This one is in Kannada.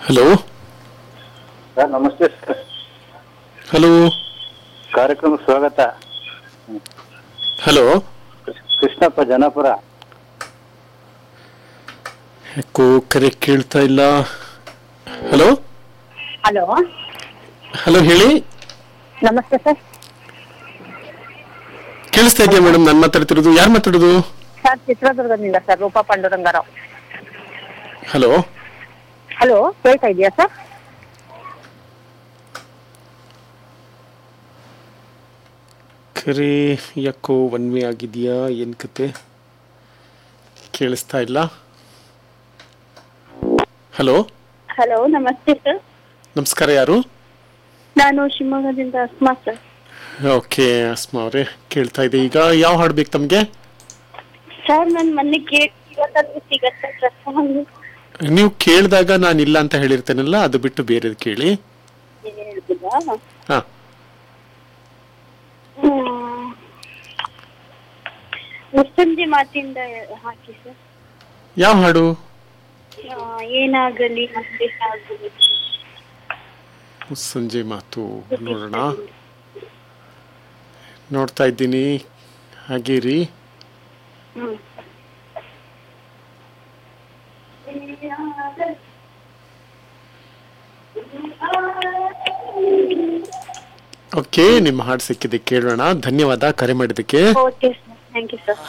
ಹಲೋ ಸರ್ ನಮಸ್ತೆ ಸರ್ ಹಲೋ ಕಾರ್ಯಕ್ರಮ ಸ್ವಾಗತ ಹಲೋ ಕೃಷ್ಣಪ್ಪ ಜನಾಪುರ ಯಾಕೋ ಕರೆ ಕೇಳ್ತಾ ಇಲ್ಲ ಹಲೋ ಹಲೋ ಹಲೋ ಹೇಳಿ ನಮಸ್ತೆ ಸರ್ ಕೇಳಿಸ್ತಾ ಇದೆಯಾ ಮೇಡಮ್ ನಾನು ಮಾತಾಡ್ತಿರೋದು ಯಾರು ಮಾತಾಡೋದು ಸರ್ ಚಿತ್ರದುರ್ಗದಿಂದ sir Roopa Pandurangarao hello hello ಕೇಳ್ತಾ ಇದೆಯಾ ಸರ್ ಕರೆ ಯಾಕೋ ಒನ್ ವೇ ಆಗಿದೆಯಾ ಏನು ಕತೆ ಕೇಳಿಸ್ತಾ ಇಲ್ಲ ಹಲೋ ಹಲೋ ನಮಸ್ತೆ ಸರ್ ನಮಸ್ಕಾರ ಯಾರು ನಾನು ಶಿವಮೊಗ್ಗದಿಂದ ಅಸ್ಮಾ ಸರ್ ಓಕೆ ಅಸ್ಮಾ ಅವರೇ ಕೇಳ್ತಾ ಇದೆ ಈಗ ಯಾವ ಹಾಡು ಬೇಕು ತಮಗೆ ಸರ್ ನನ್ನ ಮೊನ್ನೆ ಕೇಳಿ ಇವತ್ತಾದ್ರೂ ಸಿಗತ್ತೆ ಸರ್ ಸಾಂಗ್ ನೀವು ಕೇಳಿದಾಗ ನಾನು ಇಲ್ಲ ಅಂತ ಹೇಳಿರ್ತೇನಲ್ಲ ಅದು ಬಿಟ್ಟು ಬೇರೆದು ಕೇಳಿ ಹೇಳ್ಬೋದಾ ಹಾಂ ಹ್ಮ್. ಮುಸ್ಸಂಜೆ ಮಾತಿಂದ ಹಾಕಿ ಸರ್ ಯಾವ ಹಾಡು ಆ, ಏನಾಗಲಿ ಮತ್ತೆ ಆಗಲಿ ಸಂಜೆ ಮಾತು ನೋಡೋಣ ನೋಡ್ತಾ ಇದ್ದೀನಿ ಹಾಗೆ ರೀ ಹ್ಮ್ ಓಕೆ ನಿಮ್ಮ ಹಾಡು ಸಿಕ್ಕಿದೆ ಕೇಳೋಣ ಧನ್ಯವಾದ ಕರೆ ಮಾಡಿದ್ದಕ್ಕೆ okay sir thank you sir